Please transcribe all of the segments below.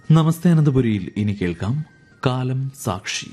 നമസ്തേ അനന്തപുരിയിൽ ഇനി കേൾക്കാം കാലം സാക്ഷി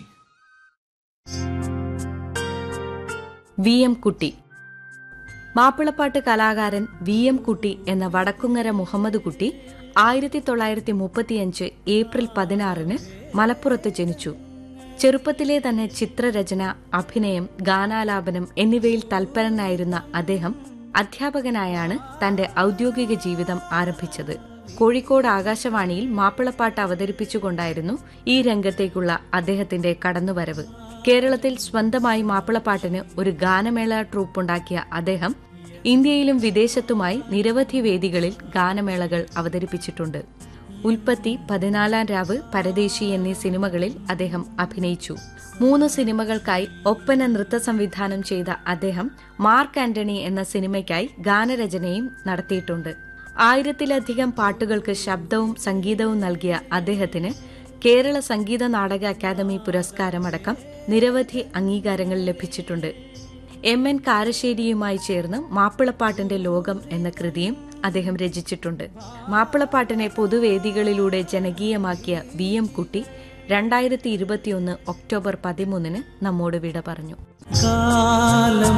വി എം കുട്ടി മാപ്പിളപ്പാട്ട് കലാകാരൻ വി എം കുട്ടി എന്ന വടക്കുങ്ങര മുഹമ്മദ് കുട്ടി ആയിരത്തി തൊള്ളായിരത്തി മുപ്പത്തിയഞ്ച് ഏപ്രിൽ പതിനാറിന് മലപ്പുറത്ത് ജനിച്ചു ചെറുപ്പത്തിലെ തന്നെ ചിത്രരചന അഭിനയം ഗാനാലാപനം എന്നിവയിൽ തൽപരനായിരുന്ന അദ്ദേഹം അധ്യാപകനായാണ് തന്റെ ഔദ്യോഗിക ജീവിതം ആരംഭിച്ചത് കോഴിക്കോട് ആകാശവാണിയിൽ മാപ്പിളപ്പാട്ട് അവതരിപ്പിച്ചുകൊണ്ടായിരുന്നു ഈ രംഗത്തേക്കുള്ള അദ്ദേഹത്തിന്റെ കടന്നുവരവ് കേരളത്തിൽ സ്വന്തമായി മാപ്പിളപ്പാട്ടിന് ഒരു ഗാനമേള ട്രൂപ്പുണ്ടാക്കിയ അദ്ദേഹം ഇന്ത്യയിലും വിദേശത്തുമായി നിരവധി വേദികളിൽ ഗാനമേളകൾ അവതരിപ്പിച്ചിട്ടുണ്ട് ഉൽപ്പത്തി പതിനാലാം രാവ് പരദേശി എന്നീ സിനിമകളിൽ അദ്ദേഹം അഭിനയിച്ചു മൂന്ന് സിനിമകൾക്കായി ഒപ്പന നൃത്ത സംവിധാനം ചെയ്ത അദ്ദേഹം മാർക്ക് ആന്റണി എന്ന സിനിമയ്ക്കായി ഗാനരചനയും നടത്തിയിട്ടുണ്ട് ആയിരത്തിലധികം പാട്ടുകൾക്ക് ശബ്ദവും സംഗീതവും നൽകിയ അദ്ദേഹത്തിന് കേരള സംഗീത നാടക അക്കാദമി പുരസ്കാരമടക്കം നിരവധി അംഗീകാരങ്ങൾ ലഭിച്ചിട്ടുണ്ട് എം എൻ കാരശ്ശേരിയുമായി ചേർന്ന് മാപ്പിളപ്പാട്ടിന്റെ ലോകം എന്ന കൃതിയും അദ്ദേഹം രചിച്ചിട്ടുണ്ട് മാപ്പിളപ്പാട്ടിനെ പൊതുവേദികളിലൂടെ ജനകീയമാക്കിയ വി എം കുട്ടി രണ്ടായിരത്തി ഇരുപത്തിയൊന്ന് ഒക്ടോബർ പതിമൂന്നിന് നമ്മോട് വിട പറഞ്ഞു കാലം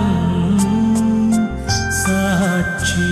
സാക്ഷി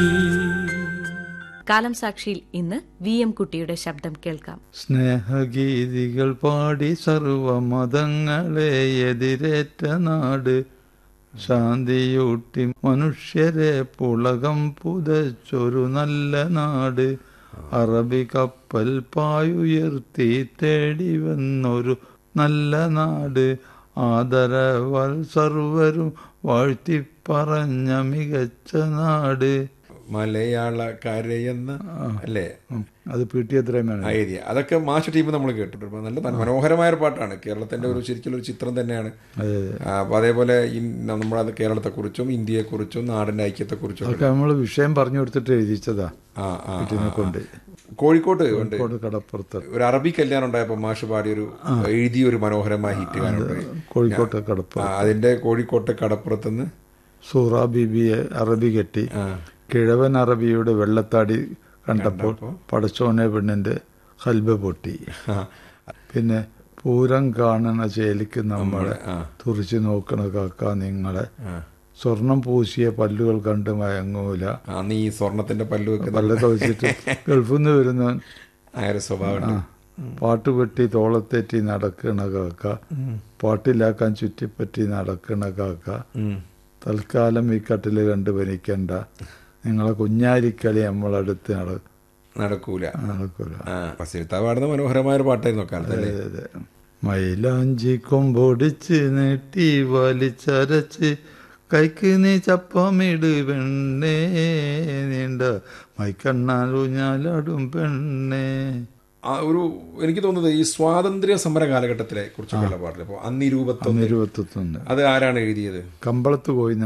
കാലം സാക്ഷിയിൽ ഇന്ന് വി എം കുട്ടിയുടെ ശബ്ദം കേൾക്കാം സ്നേഹഗീതികൾ പാടി സർവമതങ്ങളെ എതിരേറ്റ നാട് ശാന്തിയൂട്ടി മനുഷ്യരെ പുളകം പുതച്ചൊരു നല്ല നാട് അറബി കപ്പൽ പായുയർത്തി തേടി വന്നൊരു നല്ല നാട് ആദരവൽ സർവരും വാഴ്ത്തി പറഞ്ഞ മികച്ച നാട് മലയാളക്കരയെന്ന അല്ലേ ഉം, അത് പി ടി എത്രയാണ് ആ ഏരിയ അതൊക്കെ മാഷ ടീം നമ്മൾ കേട്ടിട്ടുണ്ട് അപ്പൊ നല്ല മനോഹരമായ ഒരു പാട്ടാണ് കേരളത്തിന്റെ ഒരു ശരിക്കും ഒരു ചിത്രം തന്നെയാണ് ആ, അപ്പൊ അതേപോലെ ഇൻ- നമ്മുടെ കേരളത്തെ കുറിച്ചും ഇന്ത്യയെ കുറിച്ചും നാടിന്റെ ഐക്യത്തെ കുറിച്ചും അതൊക്കെ നമ്മൾ വിഷയം പറഞ്ഞു കൊടുത്തിട്ട് എഴുതിച്ചതാ ആ ആ ഇതിനെ കൊണ്ട് കോഴിക്കോട്ട് ഉണ്ട് കോഴിക്കോട് കടപ്പുറത്ത് ഒരു അറബി കല്യാണം ഉണ്ടായപ്പോ മാഷ് പാടിയ ഒരു എഴുതിയ ഒരു മനോഹരമായ ഹിറ്റ് ഗാനുണ്ട് കോഴിക്കോട്ട് കടപ്പുറത്ത് അതിന്റെ കോഴിക്കോട്ടെ കടപ്പുറത്തുനിന്ന് സൂറ ബീബിയെ അറബി കെട്ടി കിഴവൻ അറബിയുടെ വെള്ളത്താടി കണ്ടപ്പോൾ പടച്ചോനെ പെണ്ണിന്റെ ഹൽബ പൊട്ടി പിന്നെ പൂരം കാണണ ചേലിക്ക് നമ്മളെ തുറിച്ചു നോക്കണ കാക്ക നിങ്ങളെ സ്വർണം പൂശിയ പല്ലുകൾ കണ്ട് മയങ്ങൂല അന്ന് ഈ സ്വർണത്തിന്റെ പല്ല് വെക്കുന്ന പല്ലൊക്കെ വെച്ചിട്ട് ഗൾഫിൽ നിന്ന് വരുന്നവൻ ആ ഒരു സ്വഭാവം പാട്ട് വെട്ടി തോളത്തേറ്റി നടക്കണ കാക്ക പാട്ടിലാക്കാൻ ചുറ്റിപ്പറ്റി നടക്കണ കാക്ക തൽക്കാലം ഈ കട്ടില് കണ്ട് പനിക്കണ്ട നിങ്ങളെ കുഞ്ഞാലിക്കളി നമ്മളടുത്ത് നട നടക്കൂല നടക്കൂല ആ ഫസിൽത്ത പാടുന്ന മനോഹരമായ ഒരു പാട്ടായിരുന്നു അക്കാലത്ത് അല്ലേ അതെ അതെ മൈലാഞ്ചി കൊമ്പൊടിച്ച് നീട്ടി വലിച്ചരച്ച് കൈക്ക് നീ ചപ്പമിട് പെണ്ണേ നീണ്ട മൈക്കണ്ണാലൂഞ്ഞാലാടും പെണ്ണേ ആ ഒരു എനിക്ക് തോന്നുന്നത് ഈ സ്വാതന്ത്ര്യ സമര കാലഘട്ടത്തിലെ കുറിച്ചൊക്കെയുള്ള പാട്ടിൽ അപ്പോൾ അന്ന് ഈ രൂപത്തൊന്ന് ഇരുപത്തൊന്ന് അത് ആരാണ് എഴുതിയത് കമ്പളത്ത് പോയി